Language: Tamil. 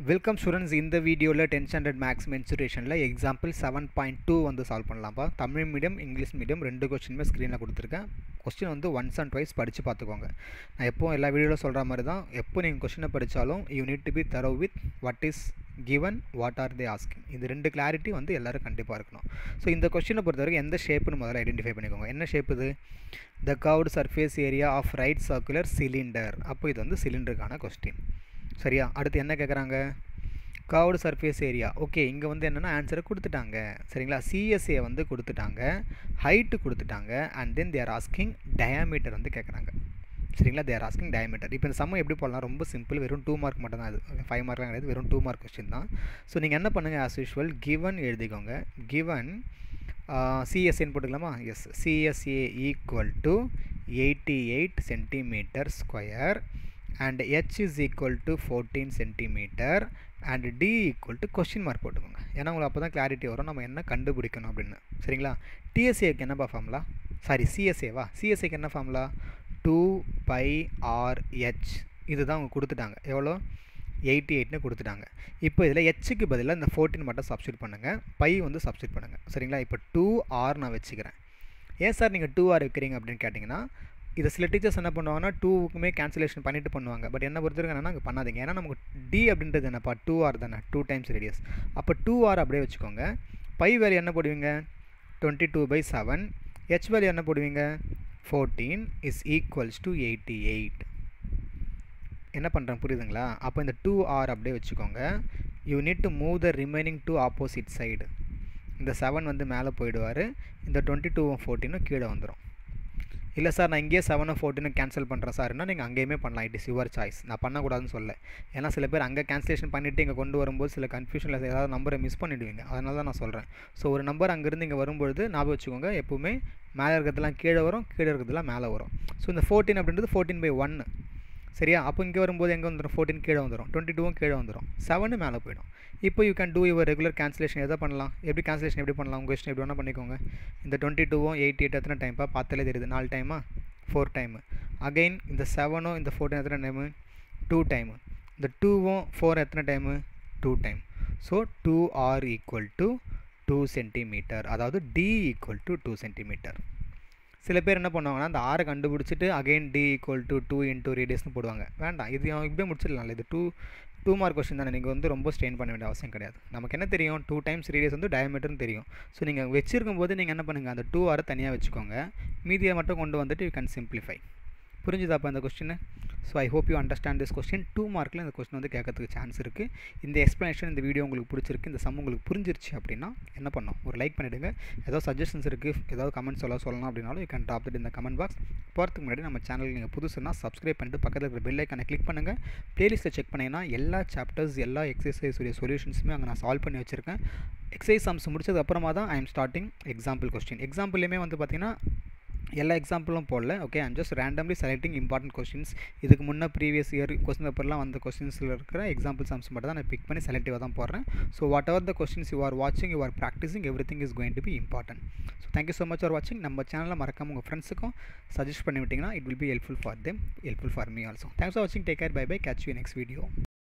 வெல்கம் ஸ்டூடெண்ட்ஸ் இந்த வீடியோவில் டென்த் ஸ்டாண்டர்ட் மேக்ஸ் மென்சுரேஷனில் எக்ஸாம்பிள் செவன் பாயிண்ட் டூ வந்து சால்வ் பண்ணலாம்ப்பா தமிழ் மீடியம் இங்கிலீஷ் மீடியம் ரெண்டு கொஸ்டினுமே ஸ்க்ரீனில் கொடுத்துருக்கேன் கொஸ்டின் வந்து ஒன்ஸ் அண்ட் ட்வைஸ் படித்து பார்த்துக்கோங்க நான் எப்போவும் எல்லா வீடியோவில் சொல்கிற மாதிரி தான் எப்போ நீங்கள் கொஸ்டினை படித்தாலும் you need to be thorough with what is given what are they asking இது ரெண்டு கிளாரிட்டி வந்து எல்லோரும் கண்டிப்பாக இருக்கணும் ஸோ இந்த கொஸ்டினை பொறுத்த வரைக்கும் எந்த ஷேப்புன்னு முதல்ல ஐடென்டிஃபை பண்ணிக்கோங்க என்ன ஷேப் இது the curved surface area of right circular cylinder அப்போ இது வந்து சிலிண்டருக்கான கொஸ்டின் சரியா அடுத்து என்ன கேட்குறாங்க கவுடு சர்ஃபேஸ் ஏரியா ஓகே இங்கே வந்து என்னென்னா ஆன்சரை கொடுத்துட்டாங்க சரிங்களா சிஎஸ்ஏ வந்து கொடுத்துட்டாங்க ஹைட்டு கொடுத்துட்டாங்க and then they're asking diameter வந்து கேட்குறாங்க சரிங்களா தேர் ஆஸ்கிங் டயாமீட்டர் இப்போ இந்த சம்ம எப்படி போடலாம் ரொம்ப சிம்பிள் வெறும் டூ மார்க் மட்டும் தான் அது ஃபைவ் மார்க்லாம் கிடையாது வெறும் டூ மார்க் கொஸ்டின் தான் ஸோ நீங்கள் என்ன பண்ணுங்கள் ஆஸ் யூஷுவல் கிவன் எழுதிக்கோங்க கிவன் சிஎஸ்ஏன்னு போட்டுக்கலாமா yes CSA equal to eighty eight centimetre square and H is equal to fourteen centimetre and D equal to question mark போட்டுக்கோங்க ஏன்னா உங்களுக்கு அப்போ தான் கிளாரிட்டி வரும் நம்ம என்ன கண்டுபிடிக்கணும் அப்படின்னு சரிங்களா டிஎஸ்ஏக்கு என்னப்பா ஃபார்முலா சாரி சிஎஸ்ஏவா சிஎஸ்ஏக்கு என்ன ஃபார்முலா டூ பை ஆர்ஹெச் இதுதான் அவங்க கொடுத்துட்டாங்க எவ்வளோ எயிட்டி எயிட்னு கொடுத்துட்டாங்க இப்போ இதில் ஹெச்சுக்கு பதிலாக இந்த ஃபோர்டீன் மட்டும் சப்ஸ்டியூட் பண்ணுங்கள் பை வந்து சப்ஸ்டியூட் பண்ணுங்கள் சரிங்களா இப்போ டூ ஆர் நான் வச்சுக்கிறேன் ஏன் சார் நீங்கள் டூ ஆர் வைக்கிறீங்க அப்படின்னு கேட்டிங்கன்னா இதை சில டீச்சர்ஸ் என்ன பண்ணுவாங்கன்னா டூக்குமே கேன்சலேஷன் பண்ணிட்டு பண்ணுவாங்க பட் என்ன பொறுத்தவரைக்கும் என்னன்னா அங்கே பண்ணாதீங்க ஏன்னா நமக்கு டி அப்படின்றது என்னப்பா டூ ஆர் தானே டூ டைம்ஸ் ரேடியஸ் அப்போ டூ ஆர் அப்படியே வச்சுக்கோங்க பை வேல்யூ என்ன போடுவீங்க twenty two by seven H value என்ன போடுவீங்க fourteen is equals to eighty eight என்ன பண்ணுறேன் புரியுதுங்களா அப்போ இந்த டூ ஆர் அப்படியே வச்சுக்கோங்க you need to move the remaining to opposite side இந்த செவன் வந்து மேலே போயிடுவார் இந்த டுவெண்ட்டி டூவும் ஃபோர்டீனும் கீழே வந்துடும் இல்லை சார் நான் இங்கேயே செவனும் ஃபோர்டீனும் கேன்சல் பண்ணுறேன் சார்னா நீங்கள் அங்கேயுமே பண்ணலாம் இட் இஸ் யுவர் சாய்ஸ் நான் பண்ணக்கூடாதுன்னு சொல்ல ஏன்னா சில பேர் அங்கே கேன்சலேஷன் பண்ணிவிட்டு இங்கே கொண்டு வரும்போது சில கன்ஃபியூஷனில் ஏதாவது நம்பரை மிஸ் பண்ணிவிடுவீங்க அதனால தான் நான் சொல்கிறேன் ஸோ ஒரு நம்பர் அங்கேருந்து இங்கே வரும்பொழுது ஞாபகம் வச்சுக்கோங்க எப்போவுமே மேலே இருக்கிறதுலாம் கீழே வரும் கீழே இருக்கிறதுலாம் மேலே வரும் ஸோ இந்த ஃபோர்டீன் அப்படின்றது ஃபோர்டீன் பை ஒன்று சரியா அப்போ இங்கே வரும்போது எங்கே வந்துடும் ஃபோர்டீன் கீழே வந்துடும் டுவெண்ட்டி டூவும் கீழே வந்துடும் செவனு மேலே போயிடும் இப்போ you can do your regular cancellation எதை பண்ணலாம் எப்படி கேன்சலேஷன் எப்படி பண்ணலாம் உங்கள் இஷ்டம் எப்படி வேணால் பண்ணிக்கோங்க இந்த டுவெண்ட்டி டூவும் எயிட்டி எயிட் எத்தனை டைம்ப்பா பார்த்தாலே தெரியுது நாலு டைமா ஃபோர் டைமு அகைன் இந்த செவனும் இந்த ஃபோர்டீன் எத்தனை டைமு டூ டைமு இந்த டூவும் ஃபோர் எத்தனை time two time so two R equal to two centimetre அதாவது D equal to two centimetre சில பேர் என்ன பண்ணுவாங்கன்னா அந்த ஆரை கண்டுபிடிச்சிட்டு again D equal to two into ரேடியஸ்னு போடுவாங்க வேண்டாம் இது இப்படியே முடிச்சிடலாம்ல இது டூ டூ மார்க் கொஸ்டின் தானே நீங்கள் வந்து ரொம்ப ஸ்ட்ரெயின் பண்ண வேண்டிய அவசியம் கிடையாது நமக்கு என்ன தெரியும் டூ டைம்ஸ் ரேடியஸ் வந்து டயமீட்டர்னு தெரியும் ஸோ நீங்கள் வச்சிருக்கும் போது நீங்கள் என்ன பண்ணுங்கள் அந்த டூ ஆரை தனியாக வச்சுக்கோங்க மீதியை மட்டும் கொண்டு வந்துட்டு யூ கேன் சிம்பிளிஃபை புரிஞ்சுதா அப்போ அந்த question so I hope you understand this question two மார்க்கில் இந்த கொஸ்டின் வந்து கேட்கறதுக்கு சான்ஸ் இருக்குது இந்த எக்ஸ்ப்ளனேஷன் இந்த வீடியோ உங்களுக்கு பிடிச்சிருக்கு இந்த சம் உங்களுக்கு புரிஞ்சிருச்சு அப்படின்னா என்ன பண்ணோம் ஒரு லைக் பண்ணிவிடுங்க ஏதாவது சஜஷன்ஸ் இருக்குது ஏதாவது கமெண்ட்ஸ் சொல்ல சொல்லலாம் அப்படின்னாலும் யூ கேன் ட்ராப் இட் இந்த கமெண்ட் பாக்ஸ் போகிறதுக்கு முன்னாடி நம்ம சேனல் நீங்கள் புதுசுனா சப்ஸ்கிரைப் பண்ணிட்டு பக்கத்தில் இருக்கிற பெல் ஐக்கனை கிளிக் பண்ணுங்கள் ப்ளேலிஸ்ட்டை செக் பண்ணிங்கன்னா எல்லா சாப்டர்ஸ் எல்லா எக்ஸசைஸ் உடைய சொல்யூஷன்ஸுமே அங்கே நான் சால்வ் பண்ணி வச்சுருக்கேன் எக்ஸசைஸ் சம்ஸ் முடிச்சது அப்புறமா தான் I am starting example question எக்ஸாம்பிள்லேயுமே வந்து பார்த்தீங்கன்னா எல்லா எக்ஸாம்பிளும் போடல okay I'm just randomly selecting important questions இதுக்கு முன்னே ப்ரீவியஸ் இயர் கொஸ்டின் பேப்பர்லாம் வந்த கொஸ்டின்ஸில் இருக்கிற எக்ஸாம்பிள் சம்ஸ் மட்டும் தான் நான் பிக் பண்ணி செலக்டிவாக தான் போடுறேன் so what ever the questions you are வாட்சிங் you are practising every thing is going to be important so thank you so much for வாட்சிங் நம்ம சேனலில் மறக்காம உங்கள் ஃப்ரெண்ட்ஸுக்கும் சஜஸ்ட் பண்ணி விட்டிங்கன்னா it will be helpful for them helpful for me also thanks for வாட்சிங் take care bye by catch you next video